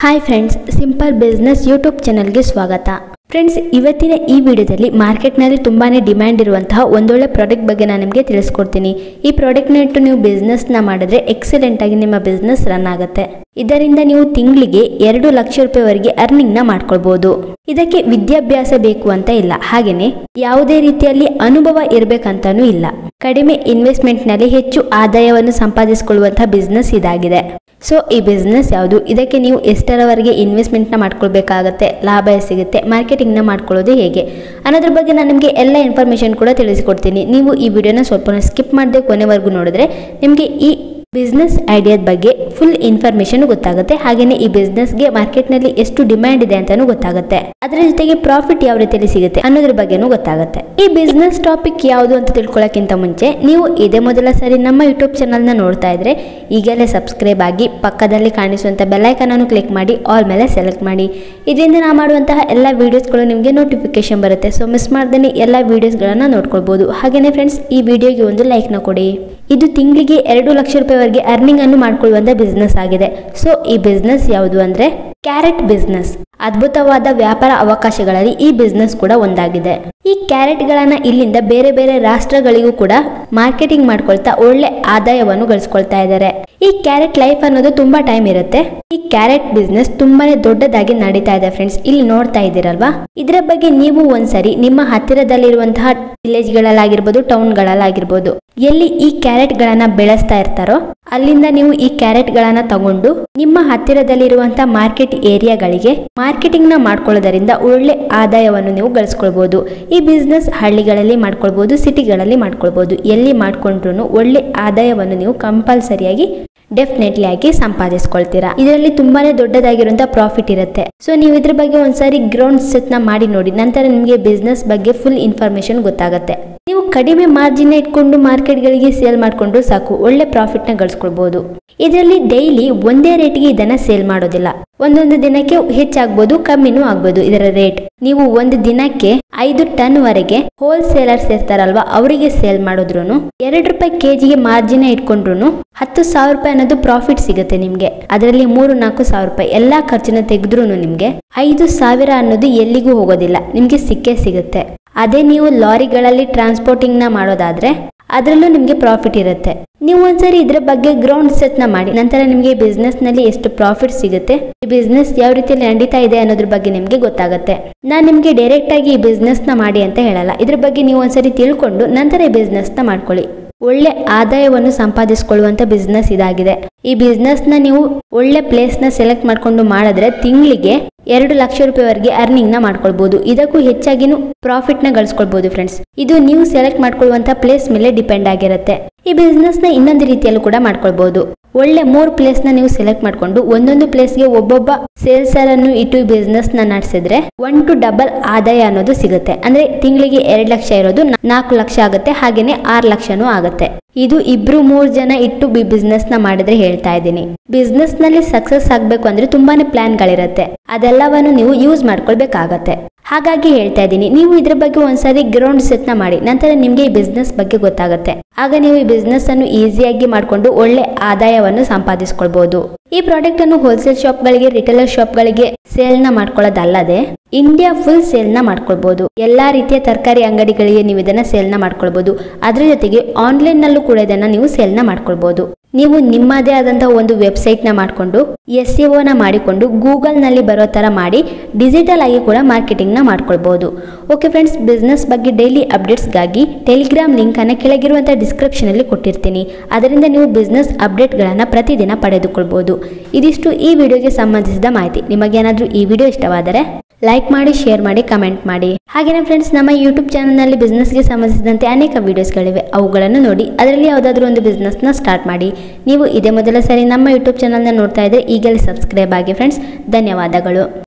hi friends simple business YouTube ಚಾನಲ್ಗೆ ಸ್ವಾಗತ friends ಇವತ್ತಿನ ಈ ವಿಡಿಯೋದಲ್ಲಿ ಮಾರ್ಕೆಟ್ನಲ್ಲಿ ತುಂಬಾ ಡಿಮ್ಯಾಂಡ್ ಇರುವಂತಹ ಒಂದೊಳ್ಳೆ ಪ್ರಾಡಕ್ಟ್ ಬಗ್ಗೆ ನಾನು ನಿಮಗೆ ತಿಳಿಸ್ಕೊಡ್ತೀನಿ ಈ ಪ್ರಾಡಕ್ಟ್ನ ಇಟ್ಟು ನೀವು ಬಿಸ್ನೆಸ್ನ ಮಾಡಿದ್ರೆ ಎಕ್ಸಲೆಂಟ್ ಆಗಿ ನಿಮ್ಮ ಬಿಸ್ನೆಸ್ ರನ್ ಆಗುತ್ತೆ ಇದರಿಂದ ನೀವು ತಿಂಗಳಿಗೆ ಎರಡು ಲಕ್ಷ ರೂಪಾಯಿವರೆಗೆ ಅರ್ನಿಂಗ್ನ ಮಾಡ್ಕೊಳ್ಬಹುದು ಇದಕ್ಕೆ ವಿದ್ಯಾಭ್ಯಾಸ ಬೇಕು ಅಂತ ಇಲ್ಲ ಹಾಗೇನೆ ಯಾವುದೇ ರೀತಿಯಲ್ಲಿ ಅನುಭವ ಇರಬೇಕಂತಾನೂ ಇಲ್ಲ ಕಡಿಮೆ ಇನ್ವೆಸ್ಟ್ಮೆಂಟ್ನಲ್ಲಿ ಹೆಚ್ಚು ಆದಾಯವನ್ನು ಸಂಪಾದಿಸಿಕೊಳ್ಳುವಂತಹ ಬಿಸ್ನೆಸ್ ಇದಾಗಿದೆ ಸೊ ಈ ಬಿಸ್ನೆಸ್ ಯಾವುದು ಇದಕ್ಕೆ ನೀವು ಎಷ್ಟರವರೆಗೆ ಇನ್ವೆಸ್ಟ್ಮೆಂಟ್ನ ಮಾಡ್ಕೊಳ್ಬೇಕಾಗತ್ತೆ ಲಾಭ ಎಷ್ಟು ಸಿಗುತ್ತೆ ಮಾರ್ಕೆಟಿಂಗ್ನ ಮಾಡ್ಕೊಳ್ಳೋದು ಹೇಗೆ ಅನ್ನೋದ್ರ ಬಗ್ಗೆ ನಾನು ನಿಮಗೆ ಎಲ್ಲ ಇನ್ಫಾರ್ಮೇಷನ್ ಕೂಡ ತಿಳಿಸಿಕೊಡ್ತೀನಿ ನೀವು ಈ ವಿಡಿಯೋನ ಸ್ವಲ್ಪ ಸ್ಕಿಪ್ ಮಾಡದೆ ಕೊನೆವರೆಗೂ ನೋಡಿದ್ರೆ ನಿಮಗೆ ಈ ಬಿಸ್ನೆಸ್ ಐಡಿಯಾದ ಬಗ್ಗೆ ಫುಲ್ ಇನ್ಫಾರ್ಮೇಷನ್ ಗೊತ್ತಾಗುತ್ತೆ ಹಾಗೆಯೇ ಈ ಬಿಸ್ನೆಸ್ಗೆ ಮಾರ್ಕೆಟ್ನಲ್ಲಿ ಎಷ್ಟು ಡಿಮ್ಯಾಂಡ್ ಇದೆ ಅಂತಾನೂ ಗೊತ್ತಾಗುತ್ತೆ ಅದರ ಜೊತೆಗೆ ಪ್ರಾಫಿಟ್ ಯಾವ ರೀತಿಯಲ್ಲಿ ಸಿಗುತ್ತೆ ಅನ್ನೋದ್ರ ಬಗ್ಗೆನೂ ಗೊತ್ತಾಗುತ್ತೆ ಈ ಬಿಸ್ನೆಸ್ ಟಾಪಿಕ್ ಯಾವುದು ಅಂತ ತಿಳ್ಕೊಳ್ಳೋಕ್ಕಿಂತ ಮುಂಚೆ ನೀವು ಇದೇ ಮೊದಲ ಸರಿ ನಮ್ಮ ಯೂಟ್ಯೂಬ್ ಚಾನಲ್ನ ನೋಡ್ತಾ ಇದ್ರೆ ಈಗಲೇ ಸಬ್ಸ್ಕ್ರೈಬ್ ಆಗಿ ಪಕ್ಕದಲ್ಲಿ ಕಾಣಿಸುವಂಥ ಬೆಲ್ಲೈಕನನ್ನು ಕ್ಲಿಕ್ ಮಾಡಿ ಆಲ್ ಮೇಲೆ ಸೆಲೆಕ್ಟ್ ಮಾಡಿ ಇದರಿಂದ ನಾ ಮಾಡುವಂತಹ ಎಲ್ಲ ವೀಡಿಯೋಸ್ಗಳು ನಿಮಗೆ ನೋಟಿಫಿಕೇಶನ್ ಬರುತ್ತೆ ಸೊ ಮಿಸ್ ಮಾಡ್ದೇ ಎಲ್ಲ ವೀಡಿಯೋಸ್ಗಳನ್ನು ನೋಡ್ಕೊಳ್ಬೋದು ಹಾಗೆಯೇ ಫ್ರೆಂಡ್ಸ್ ಈ ವಿಡಿಯೋಗೆ ಒಂದು ಲೈಕ್ನ ಕೊಡಿ ಇದು ತಿಂಗಳಿಗೆ ಎರಡು ಲಕ್ಷ ರೂಪಾಯಿವರೆಗೆ ಅರ್ನಿಂಗ್ ಅನ್ನು ಮಾಡ್ಕೊಳ್ಳುವಂತ ಬಿಸ್ನೆಸ್ ಆಗಿದೆ ಸೊ ಈ ಬಿಸ್ನೆಸ್ ಯಾವುದು ಅಂದ್ರೆ ಕ್ಯಾರೆಟ್ ಬಿಸ್ನೆಸ್ ಅದ್ಭುತವಾದ ವ್ಯಾಪಾರ ಅವಕಾಶಗಳಲ್ಲಿ ಈ ಬಿಸ್ನೆಸ್ ಕೂಡ ಒಂದಾಗಿದೆ ಈ ಕ್ಯಾರೆಟ್ಗಳನ್ನ ಇಲ್ಲಿಂದ ಬೇರೆ ಬೇರೆ ರಾಷ್ಟ್ರಗಳಿಗೂ ಕೂಡ ಮಾರ್ಕೆಟಿಂಗ್ ಮಾಡ್ಕೊಳ್ತಾ ಒಳ್ಳೆ ಆದಾಯವನ್ನು ಗಳಿಸ್ಕೊಳ್ತಾ ಇದ್ದಾರೆ ಈ ಕ್ಯಾರೆಟ್ ಲೈಫ್ ಅನ್ನೋದು ತುಂಬಾ ಟೈಮ್ ಇರುತ್ತೆ ಈ ಕ್ಯಾರೆಟ್ ಬಿಸ್ನೆಸ್ ತುಂಬಾನೇ ದೊಡ್ಡದಾಗಿ ನಡೀತಾ ಇದೆ ಫ್ರೆಂಡ್ಸ್ ಇಲ್ಲಿ ನೋಡ್ತಾ ಇದ್ದೀರಲ್ವಾ ಇದರ ಬಗ್ಗೆ ನೀವು ಒಂದ್ಸರಿ ನಿಮ್ಮ ಹತ್ತಿರದಲ್ಲಿರುವಂತಹ ವಿಲೇಜ್ಗಳಲ್ಲಾಗಿರ್ಬೋದು ಟೌನ್ಗಳಲ್ಲಾಗಿರ್ಬೋದು ಎಲ್ಲಿ ಈ ಕ್ಯಾರೆಟ್ ಗಳನ್ನ ಬೆಳೆಸ್ತಾ ಇರ್ತಾರೋ ಅಲ್ಲಿಂದ ನೀವು ಈ ಕ್ಯಾರೆಟ್ ಗಳನ್ನ ತಗೊಂಡು ನಿಮ್ಮ ಹತ್ತಿರದಲ್ಲಿರುವಂತಹ ಮಾರ್ಕೆಟ್ ಏರಿಯಾಗಳಿಗೆ ಮಾರ್ಕೆಟಿಂಗ್ ನ ಮಾಡ್ಕೊಳ್ಳೋದರಿಂದ ಒಳ್ಳೆ ಆದಾಯವನ್ನು ನೀವು ಗಳಿಸ್ಕೊಳ್ಬಹುದು ಈ ಬಿಸ್ನೆಸ್ ಹಳ್ಳಿಗಳಲ್ಲಿ ಮಾಡ್ಕೊಳ್ಬಹುದು ಸಿಟಿಗಳಲ್ಲಿ ಮಾಡ್ಕೊಳ್ಬಹುದು ಎಲ್ಲಿ ಮಾಡ್ಕೊಂಡ್ರು ಒಳ್ಳೆ ಆದಾಯವನ್ನು ನೀವು ಕಂಪಲ್ಸರಿಯಾಗಿ ಡೆಫಿನೆಟ್ಲಿ ಆಗಿ ಸಂಪಾದಿಸ್ಕೊಳ್ತೀರಾ ಇದರಲ್ಲಿ ತುಂಬಾನೇ ದೊಡ್ಡದಾಗಿರುವಂತಹ ಪ್ರಾಫಿಟ್ ಇರುತ್ತೆ ಸೊ ನೀವು ಇದ್ರ ಬಗ್ಗೆ ಒಂದ್ಸಾರಿ ಗ್ರೌಂಡ್ ಸೆಟ್ ನ ಮಾಡಿ ನೋಡಿ ನಂತರ ನಿಮಗೆ ಬಿಸ್ನೆಸ್ ಬಗ್ಗೆ ಫುಲ್ ಇನ್ಫಾರ್ಮೇಶನ್ ಗೊತ್ತಾಗುತ್ತೆ ನೀವು ಕಡಿಮೆ ಮಾರ್ಜಿನ್ ಇಟ್ಕೊಂಡು ಮಾರ್ಕೆಟ್ಗಳಿಗೆ ಸೇಲ್ ಮಾಡಿಕೊಂಡ್ರು ಸಾಕು ಒಳ್ಳೆ ಪ್ರಾಫಿಟ್ ನ ಗಳಿಸ್ಕೊಳ್ಬಹುದು ಇದರಲ್ಲಿ ಡೈಲಿ ಒಂದೇ ರೇಟ್ಗೆ ಇದನ್ನ ಸೇಲ್ ಮಾಡೋದಿಲ್ಲ ಒಂದೊಂದು ದಿನಕ್ಕೆ ಹೆಚ್ಚಾಗ್ಬೋದು ಕಮ್ಮಿನೂ ಆಗ್ಬೋದು ಇದರ ರೇಟ್ ನೀವು ಒಂದು ದಿನಕ್ಕೆ ಐದು ಟನ್ ವರೆಗೆ ಹೋಲ್ಸೇಲರ್ಸ್ ಇರ್ತಾರಲ್ವಾ ಅವರಿಗೆ ಸೇಲ್ ಮಾಡಿದ್ರು ಎರಡು ರೂಪಾಯಿ ಕೆಜಿಗೆ ಮಾರ್ಜಿನ್ ಇಟ್ಕೊಂಡ್ರು ಹತ್ತು ಸಾವಿರ ರೂಪಾಯಿ ಅನ್ನೋದು ಪ್ರಾಫಿಟ್ ಸಿಗುತ್ತೆ ನಿಮ್ಗೆ ಅದರಲ್ಲಿ ಮೂರು ನಾಲ್ಕು ಸಾವಿರ ರೂಪಾಯಿ ಎಲ್ಲಾ ಖರ್ಚನ್ನ ತೆಗೆದ್ರು ನಿಮ್ಗೆ ಐದು ಸಾವಿರ ಅನ್ನೋದು ಎಲ್ಲಿಗೂ ಹೋಗೋದಿಲ್ಲ ನಿಮ್ಗೆ ಸಿಕ್ಕೇ ಸಿಗುತ್ತೆ ಅದೇ ನೀವು ಲಾರಿಗಳಲ್ಲಿ ಟ್ರಾನ್ಸ್ಪೋರ್ಟಿಂಗ್ ನ ಮಾಡೋದಾದ್ರೆ ಅದರಲ್ಲೂ ನಿಮಗೆ ಪ್ರಾಫಿಟ್ ಇರುತ್ತೆ ನೀವು ಒಂದ್ಸರಿ ಇದ್ರ ಬಗ್ಗೆ ಗ್ರೌಂಡ್ ಸೆಟ್ ನ ಮಾಡಿ ನಂತರ ನಿಮಗೆ ಬಿಸ್ನೆಸ್ ನಲ್ಲಿ ಎಷ್ಟು ಪ್ರಾಫಿಟ್ ಸಿಗುತ್ತೆ ಈ ಬಿಸ್ನೆಸ್ ಯಾವ ರೀತಿಯಲ್ಲಿ ನಡೀತಾ ಇದೆ ಅನ್ನೋದ್ರ ಬಗ್ಗೆ ನಿಮ್ಗೆ ಗೊತ್ತಾಗುತ್ತೆ ನಾನ್ ನಿಮ್ಗೆ ಡೈರೆಕ್ಟ್ ಆಗಿ ಈ ಬಿಸ್ನೆಸ್ ನ ಮಾಡಿ ಅಂತ ಹೇಳಲ್ಲ ಇದ್ರ ಬಗ್ಗೆ ನೀವು ಒಂದ್ಸರಿ ತಿಳ್ಕೊಂಡು ನಂತರ ಈ ಬಿಸ್ನೆಸ್ ನ ಮಾಡ್ಕೊಳ್ಳಿ ಒಳ್ಳೆ ಆದಾಯವನ್ನು ಸಂಪಾದಿಸಿಕೊಳ್ಳುವಂತ ಬಿಸ್ನೆಸ್ ಇದಾಗಿದೆ ಈ ಬಿಸ್ನೆಸ್ ನ ನೀವು ಒಳ್ಳೆ ಪ್ಲೇಸ್ ನ ಸೆಲೆಕ್ಟ್ ಮಾಡ್ಕೊಂಡು ಮಾಡಿದ್ರೆ ತಿಂಗಳಿಗೆ ಎರಡು ಲಕ್ಷ ರೂಪಾಯಿವರೆಗೆ ಅರ್ನಿಂಗ್ ನ ಮಾಡ್ಕೊಳ್ಬಹುದು ಇದಕ್ಕೂ ಹೆಚ್ಚಾಗಿನೂ ಪ್ರಾಫಿಟ್ ನ ಗಳಿಸ್ಕೊಳ್ಬಹುದು ಫ್ರೆಂಡ್ಸ್ ಇದು ನೀವು ಸೆಲೆಕ್ಟ್ ಮಾಡ್ಕೊಳ್ಳುವಂತ ಪ್ಲೇಸ್ ಮೇಲೆ ಡಿಪೆಂಡ್ ಆಗಿರುತ್ತೆ ಈ ಬಿಸ್ನೆಸ್ ನ ಇನ್ನೊಂದು ರೀತಿಯಲ್ಲೂ ಕೂಡ ಮಾಡ್ಕೊಳ್ಬಹುದು ಒಳ್ಳೆ ಮೂರು ಪ್ಲೇಸ್ ನ ನೀವು ಸೆಲೆಕ್ಟ್ ಮಾಡ್ಕೊಂಡು ಒಂದೊಂದು ಪ್ಲೇಸ್ಗೆ ಒಬ್ಬೊಬ್ಬ ಸೇಲ್ಸರ್ ಅನ್ನು ಇಟ್ಟು ಬಿಸ್ನೆಸ್ ನ ನಡೆಸಿದ್ರೆ ಒನ್ ಟು ಡಬಲ್ ಆದಾಯ ಅನ್ನೋದು ಸಿಗುತ್ತೆ ಅಂದ್ರೆ ತಿಂಗಳಿಗೆ ಎರಡ್ ಲಕ್ಷ ಇರೋದು ನಾಲ್ಕು ಲಕ್ಷ ಆಗುತ್ತೆ ಹಾಗೇನೆ ಆರು ಲಕ್ಷನೂ ಆಗುತ್ತೆ ಇದು ಇಬ್ರು ಮೂರ್ ಜನ ಇಟ್ಟು ಬಿ ಬಿಸ್ನೆಸ್ ನ ಮಾಡಿದ್ರೆ ಹೇಳ್ತಾ ಇದ್ದೀನಿ ಬಿಸ್ನೆಸ್ ನಲ್ಲಿ ಸಕ್ಸಸ್ ಆಗ್ಬೇಕು ಅಂದ್ರೆ ತುಂಬಾನೇ ಪ್ಲಾನ್ ಗಳಿರುತ್ತೆ ಅದೆಲ್ಲವನ್ನು ನೀವು ಯೂಸ್ ಮಾಡ್ಕೊಳ್ಬೇಕಾಗತ್ತೆ ಹಾಗಾಗಿ ಹೇಳ್ತಾ ಇದ್ದೀನಿ ನೀವು ಇದ್ರ ಬಗ್ಗೆ ಒಂದ್ಸರಿ ಗ್ರೌಂಡ್ ಸೆಟ್ ನ ಮಾಡಿ ನಂತರ ನಿಮ್ಗೆ ಈ ಬಿಸ್ನೆಸ್ ಬಗ್ಗೆ ಗೊತ್ತಾಗುತ್ತೆ ಆಗ ನೀವು ಈ ಬಿಸ್ನೆಸ್ ಅನ್ನು ಈಸಿಯಾಗಿ ಮಾಡಿಕೊಂಡು ಒಳ್ಳೆ ಆದಾಯವನ್ನು ಸಂಪಾದಿಸ್ಕೊಳ್ಬಹುದು ಈ ಪ್ರಾಡಕ್ಟ್ ಅನ್ನು ಹೋಲ್ಸೇಲ್ ಶಾಪ್ಗಳಿಗೆ ರಿಟೇಲರ್ ಶಾಪ್ಗಳಿಗೆ ಸೇಲ್ ನ ಮಾಡ್ಕೊಳ್ಳೋದಲ್ಲದೆ ಇಂಡಿಯಾ ಫುಲ್ ಸೇಲ್ ನ ಮಾಡ್ಕೊಳ್ಬಹುದು ಎಲ್ಲಾ ರೀತಿಯ ತರಕಾರಿ ಅಂಗಡಿಗಳಿಗೆ ನೀವು ಇದನ್ನ ಸೇಲ್ ನ ಮಾಡ್ಕೊಳ್ಬಹುದು ಅದ್ರ ಜೊತೆಗೆ ಆನ್ಲೈನ್ ನಲ್ಲೂ ಕೂಡ ಇದನ್ನ ನೀವು ಸೇಲ್ ನ ಮಾಡ್ಕೊಳ್ಬಹುದು ನೀವು ನಿಮ್ಮದೇ ಆದಂತಹ ಒಂದು ವೆಬ್ಸೈಟ್ ನ ಮಾಡಿಕೊಂಡು ಎಸ್ ನ ಮಾಡಿಕೊಂಡು ಗೂಗಲ್ ನಲ್ಲಿ ಬರೋ ತರ ಮಾಡಿ ಡಿಜಿಟಲ್ ಆಗಿ ಕೂಡ ಮಾರ್ಕೆಟಿಂಗ್ ನ ಮಾಡ್ಕೊಳ್ಬಹುದು ಓಕೆ ಫ್ರೆಂಡ್ಸ್ ಬಿಸ್ನೆಸ್ ಬಗ್ಗೆ ಡೈಲಿ ಅಪ್ಡೇಟ್ಸ್ಗಾಗಿ ಟೆಲಿಗ್ರಾಮ್ ಲಿಂಕ್ ಅನ್ನ ಕೆಳಗಿರುವಂತಹ ಡಿಸ್ಕ್ರಿಪ್ಷನ್ ಅಲ್ಲಿ ಕೊಟ್ಟಿರ್ತೀನಿ ಅದರಿಂದ ನೀವು ಬಿಸ್ನೆಸ್ ಅಪ್ಡೇಟ್ಗಳನ್ನ ಪ್ರತಿದಿನ ಪಡೆದುಕೊಳ್ಬಹುದು ಇದಿಷ್ಟು ಈ ವಿಡಿಯೋಗೆ ಸಂಬಂಧಿಸಿದ ಮಾಹಿತಿ ನಿಮಗೇನಾದ್ರೂ ಈ ವಿಡಿಯೋ ಇಷ್ಟವಾದರೆ ಲೈಕ್ ಮಾಡಿ ಶೇರ್ ಮಾಡಿ ಕಮೆಂಟ್ ಮಾಡಿ ಹಾಗೇನೆ ಫ್ರೆಂಡ್ಸ್ ನಮ್ಮ ಯೂಟ್ಯೂಬ್ ಚಾನಲ್ನಲ್ಲಿ ಬಿಸ್ನೆಸ್ಗೆ ಸಂಬಂಧಿಸಿದಂತೆ ಅನೇಕ ವಿಡಿಯೋಸ್ಗಳಿವೆ ಅವುಗಳನ್ನು ನೋಡಿ ಅದರಲ್ಲಿ ಯಾವುದಾದ್ರೂ ಒಂದು ಬಿಸ್ನೆಸ್ನ ಸ್ಟಾರ್ಟ್ ಮಾಡಿ ನೀವು ಇದೇ ಮೊದಲ ಸರಿ ನಮ್ಮ ಯೂಟ್ಯೂಬ್ ಚಾನಲ್ನ ನೋಡ್ತಾ ಇದ್ರೆ ಈಗಲೇ ಸಬ್ಸ್ಕ್ರೈಬ್ ಆಗಿ ಫ್ರೆಂಡ್ಸ್ ಧನ್ಯವಾದಗಳು